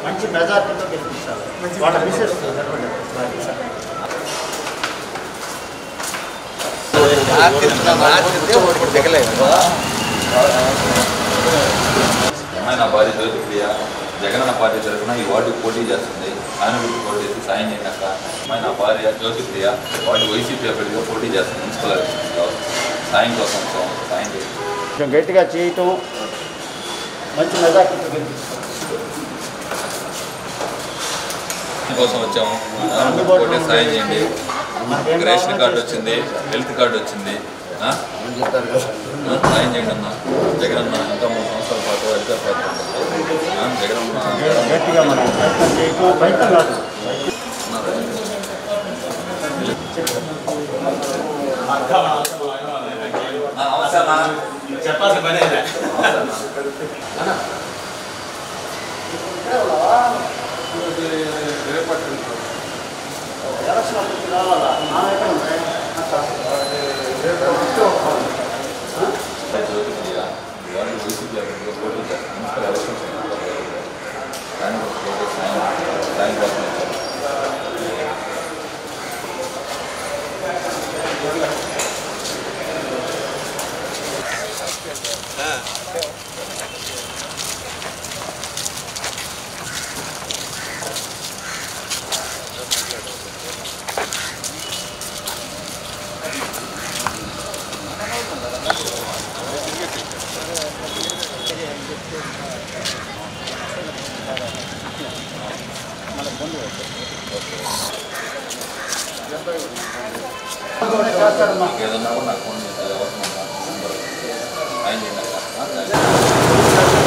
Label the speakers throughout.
Speaker 1: మంచి మెజార్టీతో గెలిపించాలి వాళ్ళ మిసెస్ నిలబడ్డారు
Speaker 2: అమ్మాయి నా భార్య జ్యోతిప్రియ జగనన్న పార్టీ తరఫున ఈ వార్డుకి పోటీ చేస్తుంది ఆనుగుడ్డు పోటీ చేసి సాయం చేయక అమ్మాయి నా భార్య జ్యోతిప్రియ వార్డు వైసీపీ అభ్యర్థిగా పోటీ చేస్తుంది మున్సిపల్ ఎలక్షన్స్లో సాయం కోసం వచ్చాం. సాయం చేసి
Speaker 1: కొంచెం గట్టిగా చేయటం మంచి మెజార్టీతో గెలిపిస్తాం
Speaker 2: కోసం వచ్చాము ఆనుగుడ్డు పోటీ సాయం చేయండి రేషన్ కార్డు వచ్చింది హెల్త్ కార్డు వచ్చింది ఆ? ఆ, సాయం చేయండి అన్న జగనన్న ఇంకా మూడు సంవత్సరాల పాటు అధికార పార్టీ ఉంటుంది. ఆ, జగనన్న
Speaker 1: గట్టిగా మనం ప్రయత్నం చేయటం ప్రయత్నం కాదు
Speaker 2: ఆ, అవసరమా?
Speaker 3: చెప్పాల్సిన పని అయితే
Speaker 1: ఎలక్షన్ అప్పుడు రావాలా నా దగ్గర ఉన్నాయి.
Speaker 2: జ్యోతిప్రియ వార్డు వైసీపీ అభ్యర్థిగా పోటీ చేస్తుంది మున్సిపల్ ఎలక్షన్స్ దాని కోసం పోటీ సాయం సాయం కోసం వచ్చాము.
Speaker 1: చేస్తారమ్మా
Speaker 2: మీకు ఏదన్నా కూడా నాకు ఫోన్ చేస్తే అవసరం ఉందా? నంబర్ సాయం చేయండి అక్క. ఆ, సాయం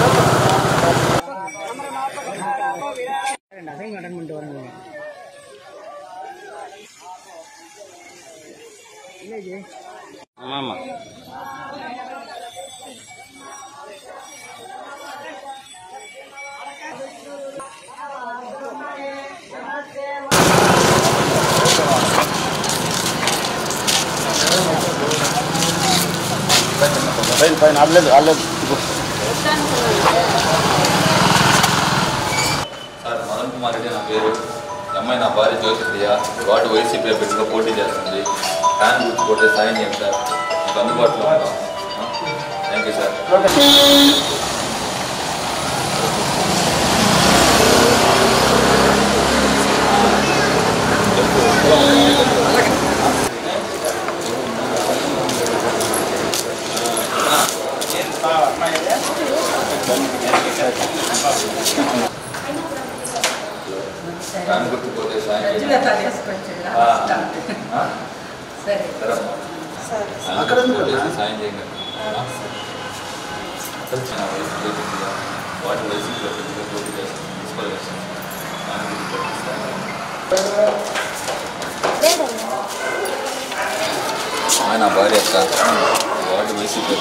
Speaker 1: పైన పైన అల్లలేదు అల్లలేదు
Speaker 2: సార్ మదన్ కుమార్ రెడ్డి నా పేరు ఈ అమ్మాయి నా భార్య జ్యోతిప్రియ వార్డు వైసీపీ అభ్యర్థిగా పోటీ చేస్తుంది ఫ్యాన్ గుర్తు కొట్టే సాయం చేయండి సార్ మీకు అందుబాటులో ఉంటాం థ్యాంక్ యూ సార్ ఫ్యాన్ గుర్తు కొట్టే సాయం చేయండి ఆ, ఆ?
Speaker 4: సరే
Speaker 2: సరే అమ్మా. ఫ్యాన్
Speaker 1: అక్కడ
Speaker 2: గుర్తు
Speaker 1: ఎందుకు
Speaker 2: కొట్టేసి
Speaker 1: అన్నా?
Speaker 2: సాయం చేయండి ఆ? నా వయసు జ్యోతిప్రియ వార్డు వైసీపీ అభ్యర్థిగా పోటీ చేస్తుంది మున్సిపల్ ఎలక్షన్ ఫ్యాన్ గుర్తు కొట్టే సాయం ఆయన భార్య అక్క వార్డు వైసీపీ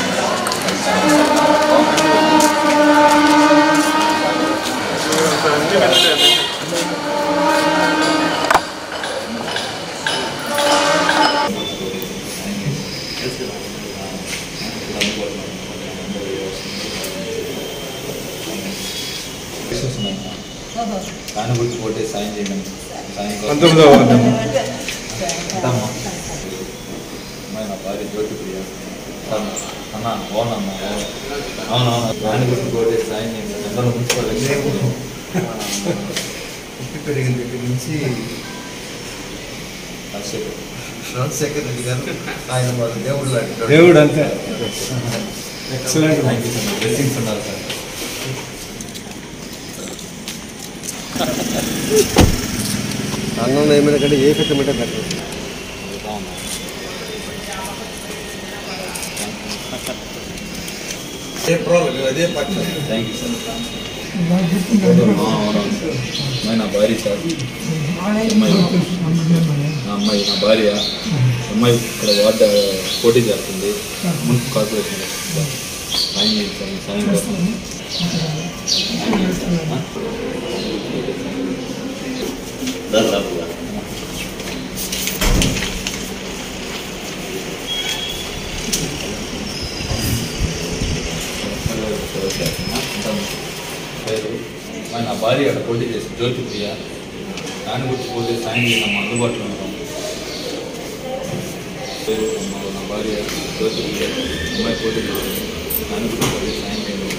Speaker 2: ఆయన గుర్తు పోతే సాయం చేయండి సాయం కోసం
Speaker 3: పంతొమ్మిదో వార్డు
Speaker 2: అమ్మా అమ్మాయి నా భార్య జ్యోతి ప్రియ అన్న అన్న బాగున్నా అవునవును ఆయన గుర్తు పోతే సాయం చేయండి అందరూ మున్సిపల్ ఎలక్షన్
Speaker 5: పుట్టి పెరిగిన దగ్గర నుంచి
Speaker 2: రాజశేఖర్
Speaker 5: రాజశేఖర్ రెడ్డి గారు ఆయన వాళ్ళ దేవుడు లాంటి వాడు.
Speaker 3: దేవుడు అంతే excellent
Speaker 2: thank you sir blessings ఉన్నారు సార్
Speaker 5: అన్నం ఏమైనా కంటే ఏ కట్టమంటే బెటర్ ఏ ప్రాబ్లం అదే పట్ల
Speaker 2: థ్యాంక్ యూ సార్ అవునవును సార్ అమ్మాయి నా భార్య సార్ అమ్మాయి నా అమ్మాయి నా భార్య అమ్మాయి ఇక్కడ వార్డు పోటీ చేస్తుంది మున్సిపల్ కార్పొరేషన్ సాయం చేయండి సార్ మీ సాయం కోసం
Speaker 1: దాదాపుగా
Speaker 2: పేరు అమ్మాయి నా భార్య అక్కడ పోటీ చేసి జ్యోతి ప్రియ దాని గురించి పోటీ సాయం చేసి అమ్మ అందుబాటులో ఉంటాం పేరు అమ్మ నా భార్య జ్యోతి ప్రియ అమ్మాయి పోటీ చేసి దాని గురించి పోటీ సాయం చేయండి